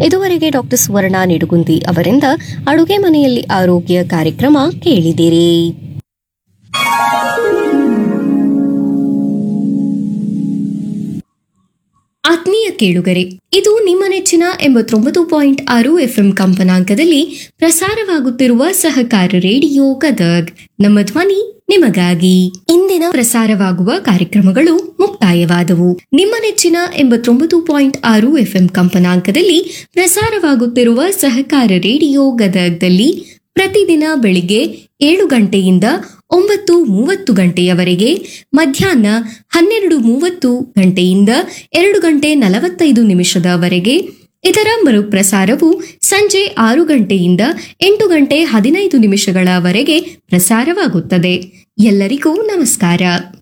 ಇದುವರೆಗೆ ಡಾಕ್ಟರ್ ಸುವರ್ಣ ನಿಡುಗುಂದಿ ಅವರಿಂದ ಅಡುಗೆ ಮನೆಯಲ್ಲಿ ಆರೋಗ್ಯ ಕಾರ್ಯಕ್ರಮ ಕೇಳಿದಿರಿ ಆತ್ಮೀಯ ಕೇಳುಗರೆ ಇದು ನಿಮ್ಮ ನೆಚ್ಚಿನ ಎಂಬತ್ತೊಂಬತ್ತು ಪಾಯಿಂಟ್ ಆರು ಎಫ್ಎಂ ಕಂಪನಾಂಕದಲ್ಲಿ ಪ್ರಸಾರವಾಗುತ್ತಿರುವ ಸಹಕಾರ ರೇಡಿಯೋ ಗದಗ್ ನಮ್ಮ ಧ್ವನಿ ನಿಮಗಾಗಿ ಇಂದಿನ ಪ್ರಸಾರವಾಗುವ ಕಾರ್ಯಕ್ರಮಗಳು ಮುಕ್ತಾಯವಾದವು ನಿಮ್ಮ ನೆಚ್ಚಿನ ಎಂಬತ್ತೊಂಬತ್ತು ಪಾಯಿಂಟ್ ಆರು ಎಫ್ಎಂ ಕಂಪನಾಂಕದಲ್ಲಿ ಪ್ರಸಾರವಾಗುತ್ತಿರುವ ಸಹಕಾರ ರೇಡಿಯೋ ಗದಗ್ದಲ್ಲಿ ಪ್ರತಿದಿನ ಬೆಳಿಗ್ಗೆ ಏಳು ಗಂಟೆಯಿಂದ ಒಂಬತ್ತು ಮೂವತ್ತು ಗಂಟೆಯವರೆಗೆ ಮಧ್ಯಾಹ್ನ ಹನ್ನೆರಡು ಮೂವತ್ತು ಗಂಟೆಯಿಂದ ಎರಡು ಗಂಟೆ ನಲವತ್ತೈದು ನಿಮಿಷದವರೆಗೆ ಇದರ ಮರುಪ್ರಸಾರವು ಸಂಜೆ ಆರು ಗಂಟೆಯಿಂದ ಎಂಟು ಗಂಟೆ ಹದಿನೈದು ನಿಮಿಷಗಳವರೆಗೆ ಪ್ರಸಾರವಾಗುತ್ತದೆ ಎಲ್ಲರಿಗೂ ನಮಸ್ಕಾರ